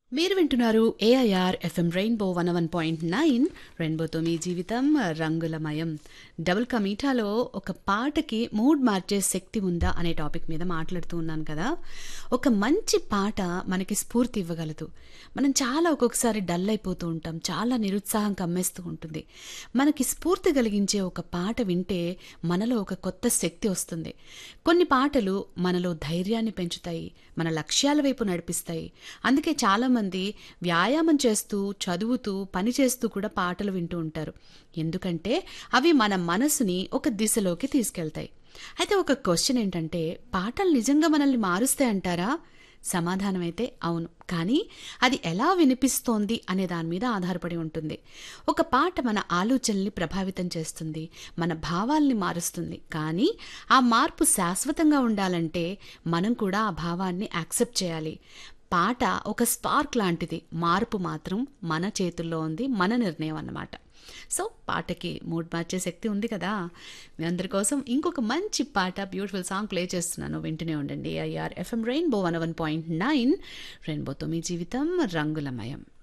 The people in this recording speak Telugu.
మీరు వింటున్నారు AIR FM Rainbow one one point nine రెయిన్బోతో మీ జీవితం రంగులమయం డబుల్ కమీటాలో ఒక పాటకి మూడ్ మార్చే శక్తి ఉందా అనే టాపిక్ మీద మాట్లాడుతూ ఉన్నాను కదా ఒక మంచి పాట మనకి స్ఫూర్తి ఇవ్వగలదు మనం చాలా ఒక్కొక్కసారి డల్ అయిపోతూ ఉంటాం చాలా నిరుత్సాహం కమ్మేస్తూ ఉంటుంది మనకి స్ఫూర్తి కలిగించే ఒక పాట వింటే మనలో ఒక కొత్త శక్తి వస్తుంది కొన్ని పాటలు మనలో ధైర్యాన్ని పెంచుతాయి మన లక్ష్యాల వైపు నడిపిస్తాయి అందుకే చాలామంది వ్యాయామం చేస్తూ చదువుతూ పని చేస్తూ కూడా పాటలు వింటూ ఉంటారు ఎందుకంటే అవి మన మనసుని ఒక దిశలోకి తీసుకెళ్తాయి అయితే ఒక క్వశ్చన్ ఏంటంటే పాటలు నిజంగా మనల్ని మారుస్తాయి అంటారా సమాధానం అయితే అవును కానీ అది ఎలా వినిపిస్తోంది అనే దాని మీద ఆధారపడి ఉంటుంది ఒక పాట మన ఆలోచనల్ని ప్రభావితం చేస్తుంది మన భావాల్ని మారుస్తుంది కానీ ఆ మార్పు శాశ్వతంగా ఉండాలంటే మనం కూడా ఆ భావాన్ని యాక్సెప్ట్ చేయాలి పాట ఒక స్పార్క్ లాంటిది మార్పు మాత్రం మన చేతుల్లో ఉంది మన నిర్ణయం అన్నమాట సో పాటకి మూడ్ మార్చే శక్తి ఉంది కదా మీ అందరి కోసం ఇంకొక మంచి పాట బ్యూటిఫుల్ సాంగ్ ప్లే చేస్తున్నాను వింటూనే ఉండండి AIR FM Rainbow one one point nine రెయిన్బోతో మీ జీవితం రంగులమయం